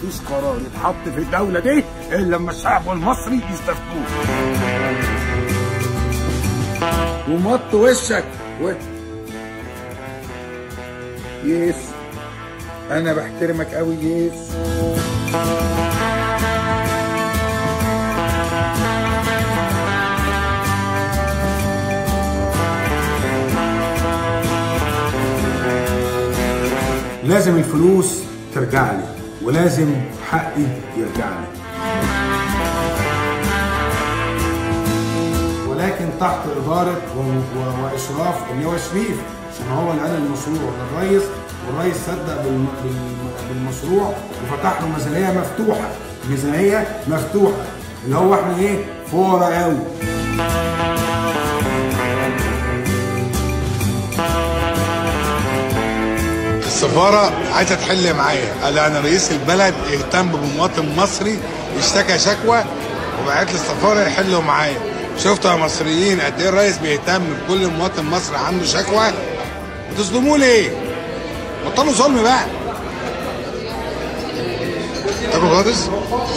مفيش قرار يتحط في الدولة دي إلا لما الشعب المصري يستفتوه ومط وشك و... يس أنا بحترمك أوي يس لازم الفلوس ترجع لي ولازم حقي يرجع لي ولكن تحت إدارة و- و- وإشراف اللواء شريف عشان هو اللي قال المشروع للرئيس والرئيس صدق بالم- بالم- بالمشروع وفتح له ميزانية مفتوحة ميزانية مفتوحة اللي هو احنا ايه فورة قوي السفارة عايزة تحل معايا قال أنا رئيس البلد اهتم بمواطن مصري اشتكى شكوى وبعت لي السفارة يحلوا معايا شفتوا يا مصريين قد ايه الرئيس بيهتم بكل مواطن مصري عنده شكوى بتظلموه ليه؟ بطلوا ظلم بقى تاكل بطاطس؟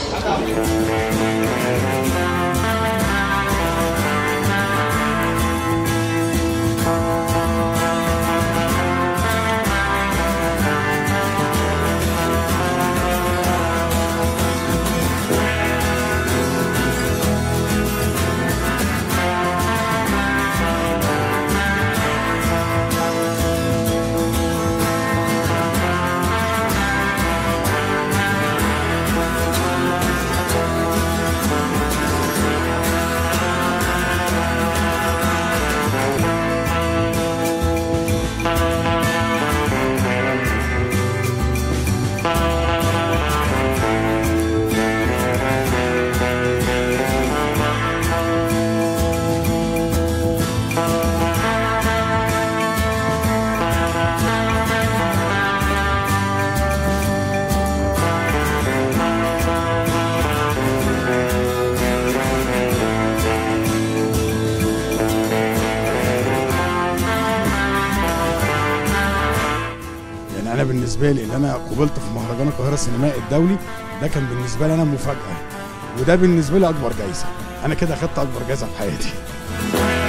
يعني انا بالنسبه لي ان انا قبلت في مهرجان القاهره السينمائي الدولي ده كان بالنسبه لي انا مفاجاه وده بالنسبه لي اكبر جايزه انا كده خدت اكبر جايزه في حياتي